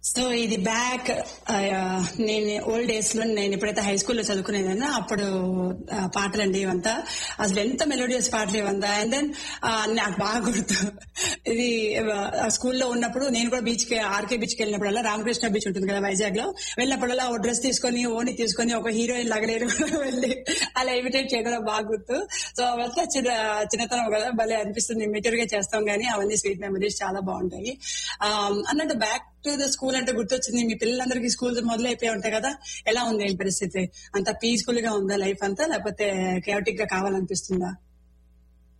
so ఇది back నేను old days లో నేను ఎప్పుడైతే హై స్కూల్లో చదువుకునేదన్నా అప్పుడు ఆ, పాటలండి ఇవంతా అసలు ఎంత మెలోడియస్ పాటలు ఇవంతా అండ్ దెన్ నాకు బాగా గుర్తు ఇది ఆ, స్కూల్లో ఉన్నప్పుడు నేను కూడా బీచ్ కి ఆర్కే బీచ్ కి వెళ్ళినప్పుడల్లా రామకృష్ణ బీచ్ ఉంటుంది కదా వైజాగ్ లో వెళ్ళినప్పుడల్లా ఓ డ్రెస్ తీసుకొని ఓని తీసుకొని ఒక హీరోయిన్ లాగా నేను కూడా వెళ్ళి అలా ఇమిటేట్ చేయడం బాగా గుర్తు సో అవంతా చిన్న చిన్నతనం కదా భలే అనిపిస్తుంది మెచ్యూర్ గా చేస్తాం కానీ అవన్నీ స్వీట్ మెమరీస్ చాలా బాగుంటాయి ఆ, అన్నట్టు బ్యాక్ టు ద స్కూల్ అంటే గుర్తొచ్చింది మీ పిల్లలందరికీ స్కూల్ మొదలు అయిపోయి ఉంటాయి కదా ఎలా ఉంది ఈ పరిస్థితి అంత పీస్ఫుల్ గా ఉందా లైఫ్ అంతా లేకపోతే కేవటిక్ గా కావాలనిపిస్తుందా